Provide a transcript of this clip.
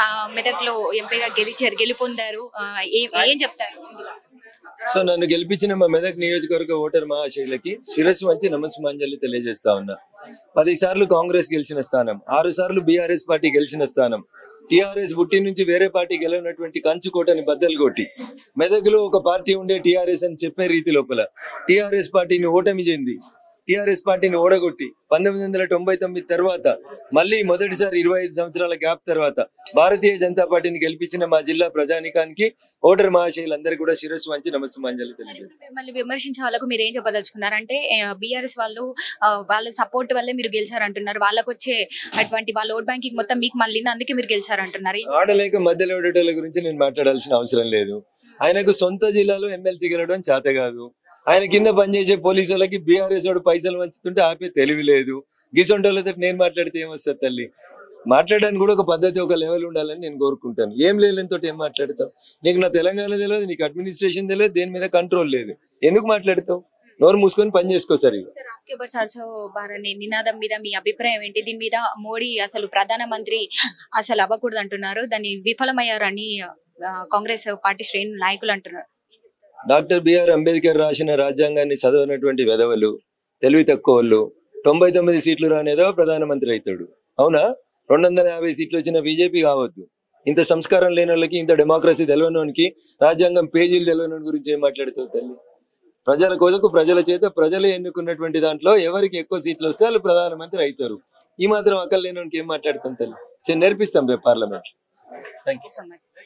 ఆ, మెదక్లో ఎంపీగా గెలిచారు గెలుపొందారు ఆ, ఏం ఏం చెప్తారు ముందుగా? సో నన్ను గెలిపించిన మా మెదక్ నియోజకవర్గ ఓటర్ మహాశైలకి శిరస్సు వంచి నమస్మాంజలి తెలియజేస్తా ఉన్నా పది సార్లు కాంగ్రెస్ గెలిచిన స్థానం ఆరు సార్లు బీఆర్ఎస్ పార్టీ గెలిచిన స్థానం టీఆర్ఎస్ పుట్టి నుంచి వేరే పార్టీ గెలవనటువంటి కంచుకోటని బద్దలు కొట్టి మెదక్లో ఒక పార్టీ ఉండే టీఆర్ఎస్ అని చెప్పే రీతి లోపల టీఆర్ఎస్ పార్టీని ఓటమి చెంది టీఆర్ఎస్ పార్టీని ఓడగొట్టి పంతొమ్మిది వందల తొంభై తొమ్మిది తర్వాత మళ్ళీ మొదటిసారి ఇరవై ఐదు సంవత్సరాల గ్యాప్ తర్వాత భారతీయ జనతా పార్టీని గెలిపించిన మా జిల్లా ప్రజానికానికి ఓటర్ మహాశైలందరికీ కూడా శిరస్సు వంచి నమస్మాంజలి తెలియజేస్తాను మిమ్మల్ని విమర్శించే వాళ్ళకు మీరు ఏం చెప్పదలుచుకున్నారు అంటే బీఆర్ఎస్ వాళ్ళు ఆ, వాళ్ళ సపోర్ట్ వల్లే మీరు గెలిచారంటున్నారు వాళ్ళకు వచ్చే అటువంటి వాళ్ళ ఓట్ బ్యాంకింగ్ మొత్తం మీకు మళ్ళీ అందుకే మీరు గెలిచారంటున్నారు ఆడలేక మధ్యలో ఉండేటోళ్ళ గురించి నేను మాట్లాడాల్సిన అవసరం లేదు ఆయనకు సొంత జిల్లాలో ఎమ్మెల్సీ గెలవడం చేత కాదు ఆయన కింద పనిచేసే పోలీసు వాళ్ళకి బీఆర్ఎస్ వాడు పైసలు వంచుతుంటే ఆపే తెలివి లేదు గిసొంటోళ్ళతో నేను మాట్లాడితే ఏమొస్తుంది తల్లి మాట్లాడడానికి కూడా ఒక పద్ధతి ఒక లెవెల్ ఉండాలని నేను కోరుకుంటాను ఏం లేనితో ఏం మాట్లాడతావు నీకు నా తెలంగాణ తెలియదు నీకు అడ్మినిస్ట్రేషన్ తెలియదు దేని మీద కంట్రోల్ లేదు ఎందుకు మాట్లాడతావు నోరు మూసుకొని పని చేసుకో సరిగా సార్ ఆప్కే బర్ సరసో బారని నినాదం మీద మీ అభిప్రాయం ఏంటి దీని మీద మోడీ అసలు ప్రధానమంత్రి అసలు అవ్వకూడదు అంటున్నారు దాన్ని విఫలమయ్యారని ఆ, కాంగ్రెస్ పార్టీ శ్రేణి నాయకులు అంటున్నారు డాక్టర్ బిఆర్ అంబేద్కర్ రాసిన రాజ్యాంగాన్ని చదవనటువంటి వెధవలు తెలివి తక్కువ వాళ్ళు తొంభై తొమ్మిది సీట్లు రానేదో ప్రధానమంత్రి అవుతాడు అవునా రెండు వందల యాభై సీట్లు వచ్చిన బీజేపీ కావద్దు ఇంత సంస్కారం లేని వాళ్ళకి ఇంత డెమోక్రసీ తెలియనోనికి రాజ్యాంగం పేజీలు తెలియనోని గురించి ఏం మాట్లాడుతావు తల్లి ప్రజల కొరకు ప్రజల చేత ప్రజలు ఎన్నుకున్నటువంటి దాంట్లో ఎవరికి ఎక్కువ సీట్లు వస్తే వాళ్ళు ప్రధానమంత్రి అవుతారు ఈ మాత్రం అక్కలు లేనోనికి ఏం మాట్లాడతాం తల్లి సరే నేర్పిస్తాం రేపు parliament thank you so much